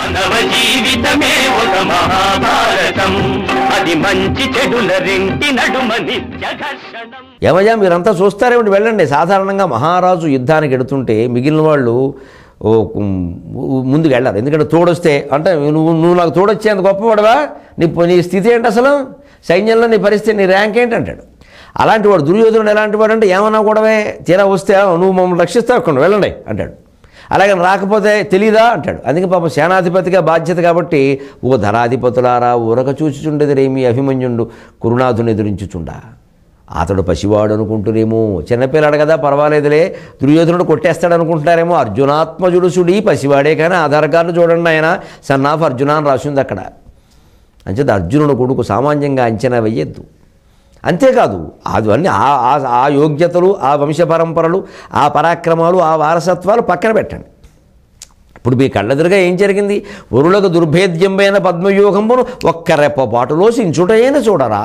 మానవ జీవితమే ఒక మహాభారతం అది మంచి చెడుల రెంటి నడుమ నిత్య ఘర్షణం ఏమయ్యా మీరంతా చూస్తారేమిటి వెళ్ళండి సాధారణంగా మహారాజు యుద్ధానికి ఎడుతుంటే మిగిలిన వాళ్ళు ఓ ఉమ్, ముందుకు వెళ్ళారు ఎందుకంటే తోడొస్తే అంటే నువ్వు నువ్వు నాకు తోడొచ్చేంత గొప్పవాడవా నీ నీ స్థితి ఏంటి అసలు సైన్యంలో నీ పరిస్థితి నీ ర్యాంక్ ఏంటి అంటాడు అలాంటి వాడు దుర్యోధనుడు ఎలాంటి వాడు అంటే ఏమన్నా కూడావే తీరా వస్తే "ఆ, నువ్వు మమ్మల్ని రక్షిస్తావు అక్కడ వెళ్ళండి అంటాడు అలాగే రాకపోతే తెలీదా అంటాడు అందుకే పాపం సేనాధిపతిగా బాధ్యత కాబట్టి ఓ ధనాధిపతులారా ఊరక చూచుచుండెదిరేమి అభిమన్యుండు కురునాథుని ఎదురించుచుండా అతడు పసివాడు అనుకుంటురేమో చిన్నపిల్లాడు కదా పర్వాలేదులే దుర్యోధనుడు కొట్టేస్తాడు అనుకుంటున్నారేమో అర్జునాత్మజుడుసుడి పసివాడే కానీ ఆధార్ కార్డు చూడండి ఆయన సన్ ఆఫ్ అర్జున అని రాసింది అక్కడ అంచేత అర్జునుడు కొడుకు సామాన్యంగా అంచనా వెయ్యొద్దు అంతేకాదు అవన్నీ ఆ ఆ- ఆ యోగ్యతలు ఆ వంశ పరంపరలు ఆ పరాక్రమాలు ఆ వారసత్వాలు పక్కన పెట్టండి ఇప్పుడు మీ కళ్ళెదురుగా ఏం జరిగింది వరులకు దుర్భేద్యమైన పద్మవ్యూహంబును ఒక్క రెప్పపాటులో సించుటైన చూడరా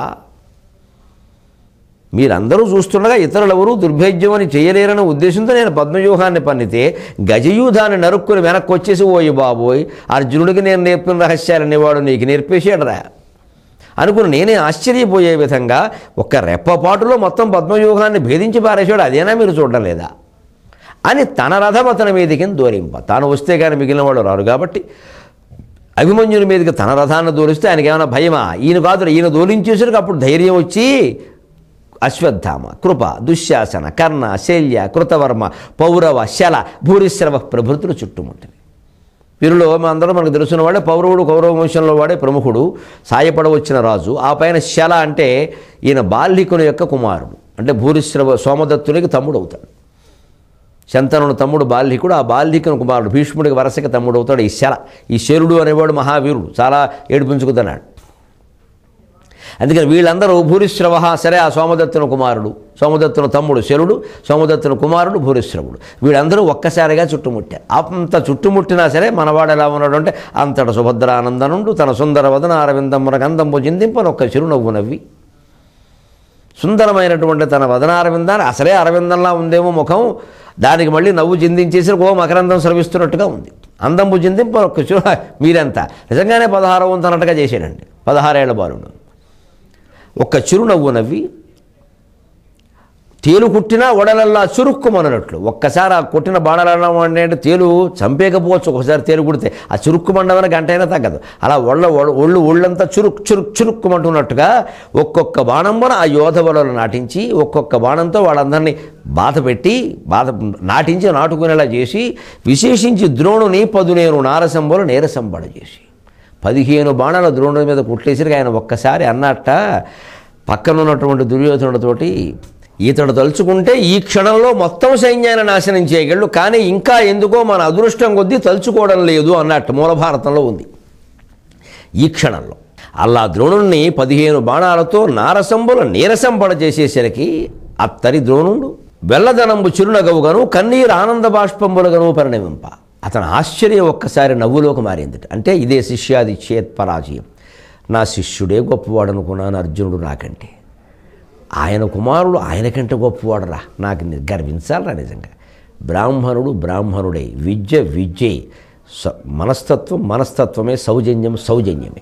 మీరందరూ చూస్తుండగా ఇతరులెవరూ దుర్భేద్యం అని చేయలేరన్న ఉద్దేశంతో నేను పద్మవ్యూహాన్ని పన్నితే గజయూధాన్ని నరుక్కుని వెనక్కి వచ్చేసి ఓయి బాబోయ్ అర్జునుడికి నేను నేర్పిన రహస్యాలనే వాడు నీకు నేర్పేసాడురా అనుకుని నేనే ఆశ్చర్యపోయే విధంగా ఒక్క రెప్పపాటులో మొత్తం పద్మవ్యూహాన్ని భేదించి పారేశాడు అదేనా మీరు చూడడం లేదా అని తన రథం అతని మీదకి దూరింప తాను వస్తే కానీ మిగిలిన వాళ్ళు రారు కాబట్టి అభిమన్యుని మీదకి తన రథాన్ని దూరిస్తే ఆయనకి ఏమైనా భయమా ఈయన కాదు ఈయన దూరించేసరికి అప్పుడు ధైర్యం వచ్చి అశ్వత్థామ కృప దుశ్శాసన కర్ణ శల్య కృతవర్మ పౌరవ శల భూరిశ్రవ ప్రభృతులు చుట్టుముట్టింది వీరిలో అందరూ మనకు తెలుసిన వాడే పౌరవుడు కౌరవ వంశంలో వాడే ప్రముఖుడు సాయపడవచ్చిన రాజు ఆ పైన శల అంటే ఈయన బాల్లికుని యొక్క కుమారుడు అంటే భూరిశ్రవ సోమదత్తునికి తమ్ముడు అవుతాడు శంతనుడు తమ్ముడు బాల్లికుడు ఆ బాల్లికుని కుమారుడు భీష్ముడికి వరసకి తమ్ముడు అవుతాడు ఈ శల ఈ శరుడు అనేవాడు మహావీరుడు చాలా ఏడిపించుకుతున్నాడు అందుకని వీళ్ళందరూ భూరిశ్రవ సరే ఆ సోమదత్తుని కుమారుడు సోమదత్తుని తమ్ముడు శరుడు సోమదత్తుని కుమారుడు భూరిశ్రవుడు వీళ్ళందరూ ఒక్కసారిగా చుట్టుముట్టారు అంత చుట్టుముట్టినా సరే మనవాడు ఎలా ఉన్నాడు అంటే అంతట సుభద్రానందనుండు తన సుందర వదన అరవిందమున గంధంబు చిందింపని ఒక్క చిరునవ్వు నవ్వి సుందరమైనటువంటి తన వదనారవిందాన్ని అసలే అరవిందంలా ఉందేమో ముఖం దానికి మళ్ళీ నవ్వు చిందించేసి ఓ మకరందం స్రవిస్తున్నట్టుగా ఉంది అందంబు చిందింప ఒక్క చూ మీరెంత నిజంగానే పదహారు వంతనట్టుగా చేశాడండి పదహారేళ్ల బాలుడు ఒక్క చిరునవ్వు నవ్వి తేలు కుట్టినా ఒడలల్లా చురుక్కుమన్నట్లు ఒక్కసారి ఆ కొట్టిన బాణలన్నా అంటే తేలు చంపేకపోవచ్చు ఒకసారి తేలు కుడితే ఆ చురుక్కుమండమని గంట అయినా తగ్గదు అలా ఒళ్ళ ఒళ్ళు ఒళ్ళు ఒళ్ళంతా చురుక్ చురుక్ చురుక్కుమంటున్నట్టుగా ఒక్కొక్క బాణంబున ఆ యోధ వలలో నాటించి ఒక్కొక్క బాణంతో వాళ్ళందరినీ బాధ పెట్టి బాధ నాటించి నాటుకునేలా చేసి విశేషించి ద్రోణుని పదునేను నారసంబులు నేరసంబడ చేసి పదిహేను బాణాల ద్రోణుడి మీద కుట్లేసరికి ఆయన ఒక్కసారి అన్నట్ట పక్కనున్నటువంటి దుర్యోధనుడితోటి ఈతడు తలుచుకుంటే ఈ క్షణంలో మొత్తం సైన్యాన్ని నాశనం చేయగలడు కానీ ఇంకా ఎందుకో మన అదృష్టం కొద్దీ తలుచుకోవడం లేదు అన్నట్టు మూల భారతంలో ఉంది ఈ క్షణంలో అల్లా ద్రోణుణ్ణి పదిహేను బాణాలతో నారసంబుల నీరసంపడ చేసేసరికి అత్తరి ద్రోణుడు వెల్లదనంబు చిరునగవుగను కన్నీరు ఆనంద బాష్పంబులుగను పరిణమింప అతని ఆశ్చర్యం ఒక్కసారి నవ్వులోకి మారింది అంటే ఇదే శిష్యాది చేత్ పరాజయం నా శిష్యుడే గొప్పవాడు అనుకున్నాను అర్జునుడు నాకంటే ఆయన కుమారుడు ఆయనకంటే గొప్పవాడురా నాకు ని- గర్వించాలరా నిజంగా బ్రాహ్మణుడు బ్రాహ్మణుడే విద్య విద్యే స మనస్తత్వం మనస్తత్వమే సౌజన్యం సౌజన్యమే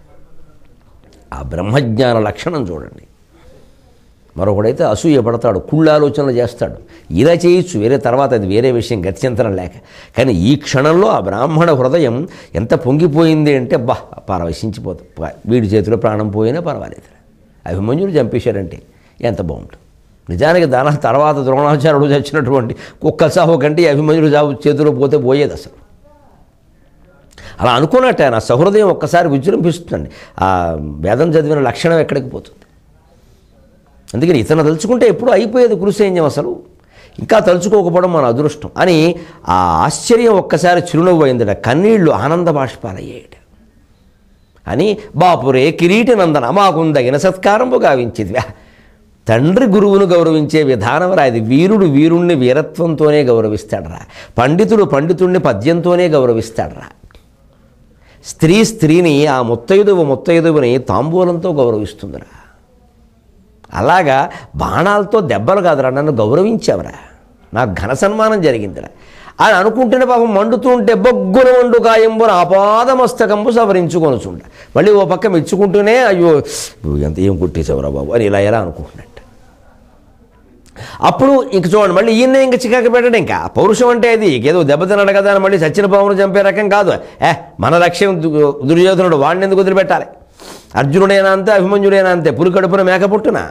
ఆ బ్రహ్మజ్ఞాన లక్షణం చూడండి మరొకడైతే అసూయ పడతాడు కుళ్ళు ఆలోచనలు చేస్తాడు ఇలా చేయొచ్చు వేరే తర్వాత అది వేరే విషయం గత్యంతరం లేక కానీ ఈ క్షణంలో ఆ బ్రాహ్మణ హృదయం ఎంత పొంగిపోయింది అంటే బా పరవశించిపోతుంది ప- వీడి చేతిలో ప్రాణం పోయినా పర్వాలేదు అభిమన్యుడు చంపేశాడంటే ఎంత బాగుంటుంది నిజానికి దాని తర్వాత ద్రోణాచార్యుడు చచ్చినటువంటి కుక్క సాహు కంటే ఈ అభిమన్యుడు చావు చేతిలో పోతే పోయేది అసలు అలా అనుకున్నట్టే నా సహృదయం ఒక్కసారి విజృంభిస్తుందండి ఆ వేదం చదివిన లక్షణం ఎక్కడికి పోతుంది అందుకని ఇతను తలుచుకుంటే ఎప్పుడు అయిపోయేది కురుసైన్యం అసలు ఇంకా తలుచుకోకపోవడం మన అదృష్టం అని ఆ ఆశ్చర్యం ఒక్కసారి చిరునవ్వు అయిందట కన్నీళ్లు ఆనంద బాష్పాలయ్యాయట అని బాపురే కిరీటి నందన మాకుందగిన సత్కారంపు గావించింది వ్యా. తండ్రి గురువును గౌరవించే విధానం రా ఇది వీరుడు వీరుణ్ణి వీరత్వంతోనే గౌరవిస్తాడరా పండితుడు పండితుణ్ణి పద్యంతోనే గౌరవిస్తాడరా స్త్రీ స్త్రీని ఆ ముత్తైదువు ముత్తైదువుని తాంబూలంతో గౌరవిస్తుందిరా అలాగా బాణాలతో దెబ్బలు కాదురా నన్ను గౌరవించావురా నాకు ఘన సన్మానం జరిగిందిరా అని అనుకుంటేనే పాపం మండుతుంటే బొగ్గున వండు కాయంబున ఆపాదమస్తకంబు సవరించుకొనుచుండ మళ్ళీ ఓ పక్క మెచ్చుకుంటూనే అయ్యో ఎంత ఏం కుట్టేసావురా బాబు అని ఇలా ఎలా అనుకుంటున్నట్టు అప్పుడు ఇంక చూడండి మళ్ళీ ఈయన ఇంక చికాకు పెట్టడం ఇంకా పౌరుషం అంటే అది ఏదో దెబ్బతిన్నాడు కదా అని మళ్ళీ సచిన పామును చంపే రకం కాదు ఏ మన లక్ష్యం దు- దుర్యోధనుడు వాడిని ఎందుకు వదిలిపెట్టాలి అర్జునుడైనా అంతే అభిమన్యుడైనా అంతే పులి కడుపున మేక పుట్టున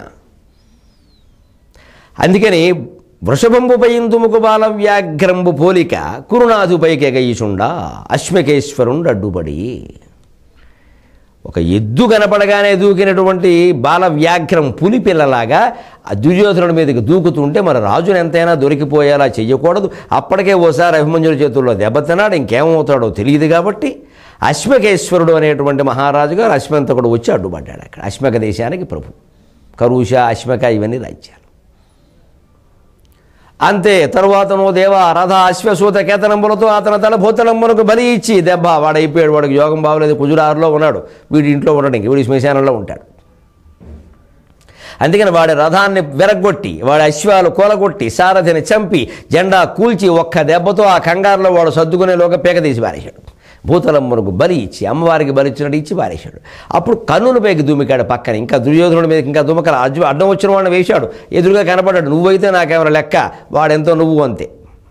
అందుకని వృషభంబుపై తుముకు బాల వ్యాఘ్రంబు పోలిక కురునాథుపైకెగయిచుండా అశ్మకేశ్వరుండు అడ్డుపడి ఒక ఎద్దు కనపడగానే దూకినటువంటి బాల వ్యాఘ్రం పులి పిల్లలాగా ఆ దుర్యోధనుడి మీదకి దూకుతుంటే మరి రాజును ఎంతైనా దొరికిపోయేలా చెయ్యకూడదు అప్పటికే ఓసారి అభిమన్యుడి చేతుల్లో దెబ్బతిన్నాడు ఇంకేమవుతాడో తెలియదు కాబట్టి అశ్మకేశ్వరుడు అనేటువంటి మహారాజు గారు అశ్మంతకుడు వచ్చి అడ్డుపడ్డాడు అక్కడ అశ్మక దేశానికి ప్రభు కరూష అశ్మక ఇవన్నీ రాజ్యాలు అంతే తరువాతను దేవ రథ అశ్వసూత కేతనంబులతో అతని తల భూతలంబునకు బలి ఇచ్చి దెబ్బ వాడైపోయాడు వాడికి యోగం బాగలేదు కుజురారులో ఉన్నాడు వీడి ఇంట్లో ఉండడానికి వీడి శ్మశానంలో ఉంటాడు అందుకని వాడి రథాన్ని విరగొట్టి వాడి అశ్వాలు కూలగొట్టి సారథిని చంపి జెండా కూల్చి ఒక్క దెబ్బతో ఆ కంగారులో వాడు సర్దుకునేలోగా పీక తీసి పారేశాడు భూతలమ్మనుకు బలి ఇచ్చి అమ్మవారికి బలి ఇచ్చినట్టు ఇచ్చి పారేశాడు అప్పుడు కన్నుల పైకి దుమికాడు పక్కన ఇంకా దుర్యోధనుడి మీద ఇంకా దుమకల అడ్డు అడ్డం వచ్చిన వాడిని వేశాడు ఎదురుగా కనపడ్డాడు నువ్వైతే నాకేమైనా లెక్క వాడెంతో నువ్వు అంతే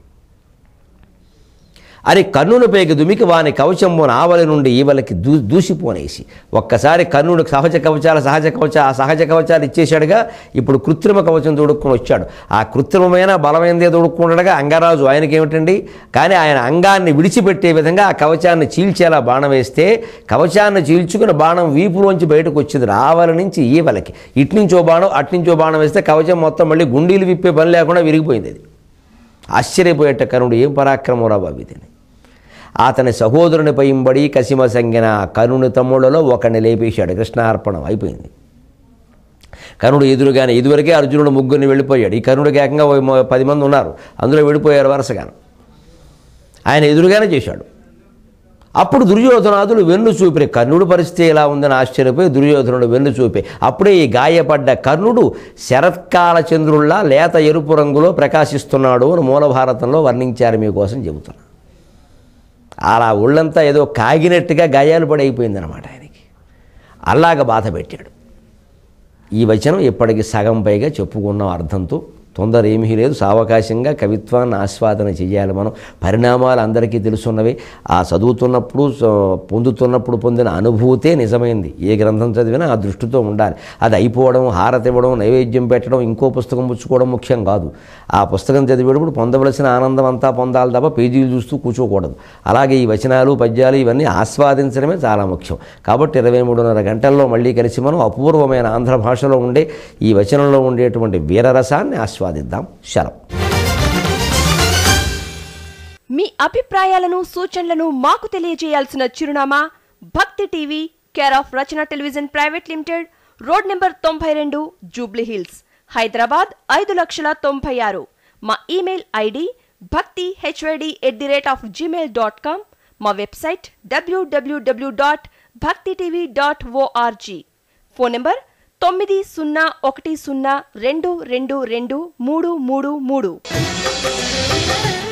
అని కన్నుల పైకి దుమికి వాని కవచంబున ఆవలి నుండి ఈవలకి దూ దూసిపోనేసి ఒక్కసారి కర్ణుడు సహజ కవచాల సహజ కవచ ఆ సహజ కవచాలు ఇచ్చేశాడుగా ఇప్పుడు కృత్రిమ కవచం తొడుక్కొని వచ్చాడు ఆ కృత్రిమమైన బలమైనదే తొడుక్కుండగా అంగరాజు ఆయనకి ఏమిటండి కానీ ఆయన అంగాన్ని విడిచిపెట్టే విధంగా ఆ కవచాన్ని చీల్చేలా బాణం వేస్తే కవచాన్ని చీల్చుకుని బాణం వీపులోంచి బయటకు వచ్చింది రావల నుంచి ఈవలకి ఇట్నుంచో బాణం అట్నుంచో బాణం వేస్తే కవచం మొత్తం మళ్ళీ గుండీలు విప్పే పని లేకుండా విరిగిపోయింది అది ఆశ్చర్యపోయేట కరుణుడు ఏం పరాక్రమం రా బాబు ఇదని అతని సహోదరుని పైంబడి కసిమ సంగిన కరుణుని తమ్ముళ్ళలో ఒకడిని లేపేశాడు కృష్ణార్పణం అయిపోయింది కరుణుడు ఎదురుగానే ఇదివరకే అర్జునుడు ముగ్గురిని వెళ్ళిపోయాడు ఈ కరుణుడికి ఏకంగా ఓ మ- పది మంది ఉన్నారు అందులో వెళ్ళిపోయారు వరుసగాను ఆయన ఎదురుగానే చేశాడు అప్పుడు దుర్యోధనాదులు వెన్ను చూపిన కర్ణుడు పరిస్థితి ఎలా ఉందని ఆశ్చర్యపోయి దుర్యోధనుడు వెన్ను చూపి అప్పుడే ఈ గాయపడ్డ కర్ణుడు శరత్కాల చంద్రుల్లా లేత ఎరుపు రంగులో ప్రకాశిస్తున్నాడు అని మూల భారతంలో వర్ణించారు మీకోసం చెబుతున్నా అలా ఒళ్ళంతా ఏదో కాగినట్టుగా గాయాలు పడి అయిపోయిందనమాట ఆయనకి అలాగ బాధ పెట్టాడు ఈ వచనం ఇప్పటికి సగం పైగా చెప్పుకున్నాం అర్థంతో తొందర ఏమీ లేదు సావకాశంగా కవిత్వాన్ని ఆస్వాదన చేయాలి మనం పరిణామాలు అందరికీ తెలుసున్నవి ఆ చదువుతున్నప్పుడు స- పొందుతున్నప్పుడు పొందిన అనుభూతే నిజమైంది ఏ గ్రంథం చదివినా ఆ దృష్టితో ఉండాలి అది అయిపోవడం హారతి ఇవ్వడం నైవేద్యం పెట్టడం ఇంకో పుస్తకం పుచ్చుకోవడం ముఖ్యం కాదు ఆ పుస్తకం చదివేటప్పుడు పొందవలసిన ఆనందం అంతా పొందాలి తప్ప పేజీలు చూస్తూ కూర్చోకూడదు అలాగే ఈ వచనాలు పద్యాలు ఇవన్నీ ఆస్వాదించడమే చాలా ముఖ్యం కాబట్టి ఇరవై మూడున్నర గంటల్లో మళ్ళీ కలిసి మనం అపూర్వమైన ఆంధ్ర భాషలో ఉండే ఈ వచనంలో ఉండేటువంటి వీరరసాన్ని ఆస్వాదిద్దాం శరం మీ అభిప్రాయాలను సూచనలను మాకు తెలియజేయాల్సిన చిరునామా Bhakti TV care of Rachana television private limited road number తొంభై రెండు జూబ్లీ హిల్స్ హైదరాబాద్ ఐదు లక్షల తొంభై ఆరు మా email ID Bhakti HYD at the rate of Gmail dot com మా website WWW dot Bhakti TV dot ORG phone number తొమ్మిది సున్నా ఒకటి సున్నా రెండు రెండు రెండు మూడు మూడు మూడు